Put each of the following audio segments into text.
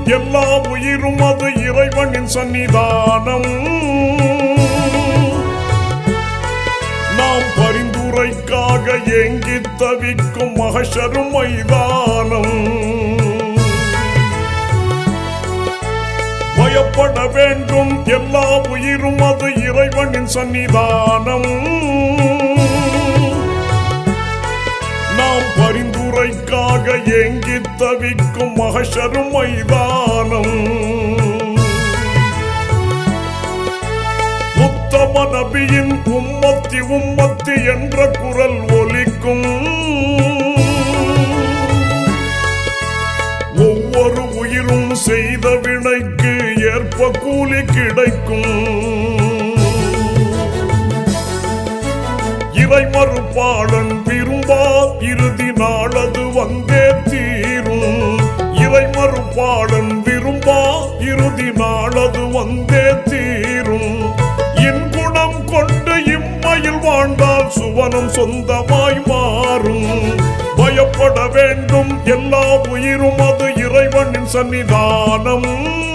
எல்லா உயிரும் அது இறைவனின் சன்னிதானம் நாம் பரிந்துரைக்காக ஏங்கி தவிக்கும் மகஷரும் மைதானம் பயப்பட வேண்டும் எல்லா உயிரும் அது இறைவனின் சன்னிதானம் நாம் பரிந்துரைக்காக ஏங்கி தவிக்கும் மகஷரும் மைதானம் உத்தம நபியின் உம்மத்தி உம்மத்தி என்ற குரல் ஒலிக்கும் ஒவ்வொரு உயிரும் செய்த வினைக்கு ஏற்ப கூலி கிடைக்கும் இறை மறுப்பாளன் விரும்பா இறுதி நாளது வந்தே தீரும் இறை மறுப்பாளன் விரும்பா இறுதி நாளது வந்தே தீரும் இன்குணம் கொண்டு இம்மையில் வாழ்ந்தால் சுவனம் சொந்தமாய் மாறும் பயப்பட வேண்டும் எல்லா உயிரும் அது இறைவனின் சன்னிதானம்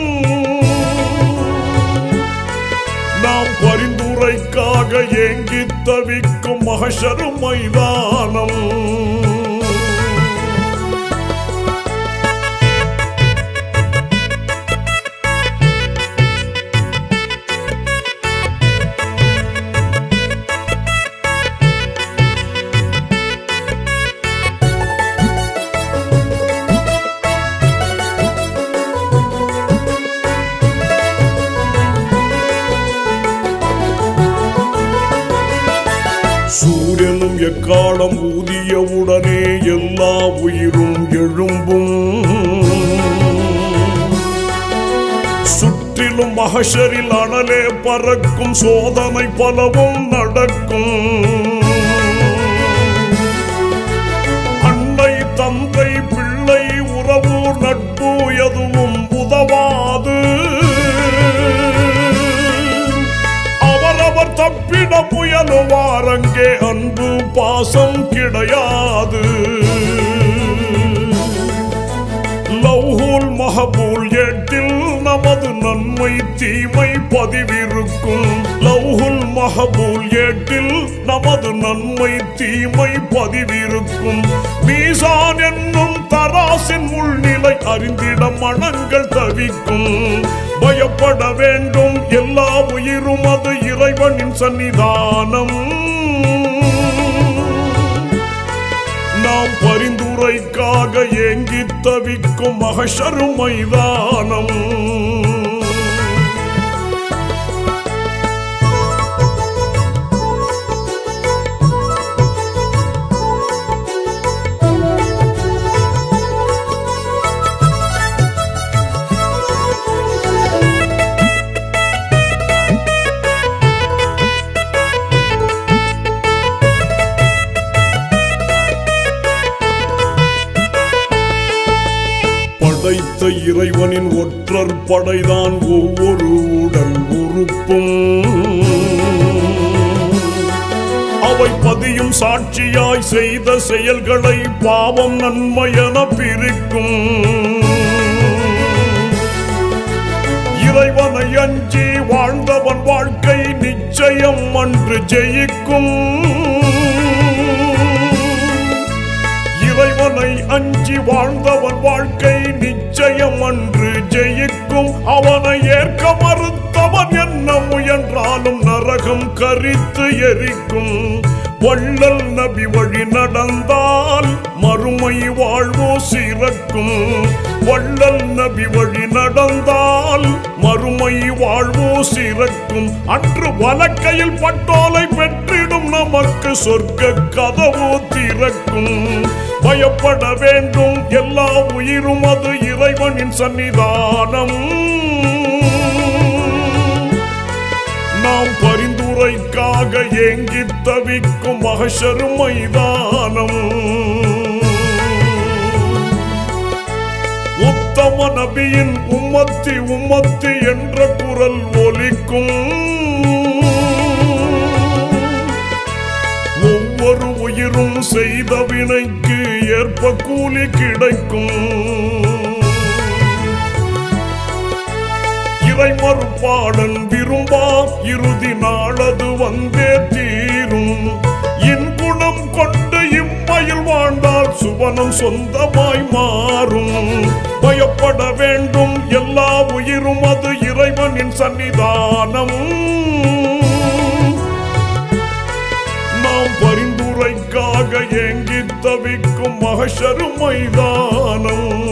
நாம் பரிந்துரைக்காக ஏங்கி தவிக்கும் மகஷரு மைதானம் சூரியனும் எக்காலம் ஊதியவுடனே எல்லா உயிரும் எழும்பும் சுற்றிலும் மகஷரில் அனலே பறக்கும் சோதனை பலவும் நடக்கும் அன்னை தந்தை பிள்ளை உறவு நட்பு எதுவும் உதவாது அவரவர் தப்பிட முயலுவார் அங்கே அன்பு பாசம் கிடையாது லவ்ஹூல் மஹபூல் ஏட்டில் நமது நன்மை தீமை பதிவிருக்கும் லவ்ஹுல் மஹபூல் ஏட்டில் நமது நன்மை தீமை பதிவிருக்கும் மீசான் என்னும் தராசின் உள்நிலை அறிந்திட மனங்கள் தவிக்கும் பயப்பட வேண்டும் எல்லா உயிரும் அது இறைவனின் சன்னிதானம் நாம் பரிந்துரைக்காக ஏங்கி தவிக்கும் மகஷரு மைதானம் படைத்த இறைவனின் ஒற்றர் படைதான் ஒவ்வொரு உடல் உறுப்பும் அவை பதியும் சாட்சியாய் செய்த செயல்களை பாவம் நன்மையென பிரிக்கும் இறைவனை அஞ்சி வாழ்ந்தவன் வாழ்க்கை நிச்சயம் அன்று ஜெயிக்கும் இறைவனை அஞ்சி வாழ்ந்தவன் வாழ்க்கை நிச்சயம் அன்று ஜெயிக்கும் அவனை ஏற்க மறுத்தவன் என்ன முயன்றாலும் நரகம் கரித்து எரிக்கும் வள்ளல் நபி வழி நடந்தால் மறுமை வாழ்வோ சிறக்கும் வள்ளல் நபி வழி நடந்தால் மறுமை வாழ்வோ சிறக்கும் அன்று வலக்கையில் பட்டோலை பெற்றிடும் நமக்கு சொர்க்க கதவு திறக்கும் பயப்பட வேண்டும் எல்லா உயிரும் அது இறைவனின் சன்னிதானம் நாம் பரிந்துரைக்காக ஏங்கி தவிக்கும் மகஷரு மைதானம் உத்தம நபியின் உம்மத்தி உம்மத்தி என்ற குரல் ஒலிக்கும் ஒவ்வொரு உயிரும் செய்த வினைக்கு ஏற்ப கூலி கிடைக்கும் மறுபாடன் விரும்பா இறுதி நாளது வந்தே தீரும் இன்குணம் கொண்டு இம்மையில் வாழ்ந்தால் சுவனம் சொந்தமாய் மாறும் பயப்பட வேண்டும் எல்லா உயிரும் அது இறைவனின் சன்னிதானம் நாம் பரிந்துரைக்காக ஏங்கித் தவிக்கும் மகஷரு மைதானம்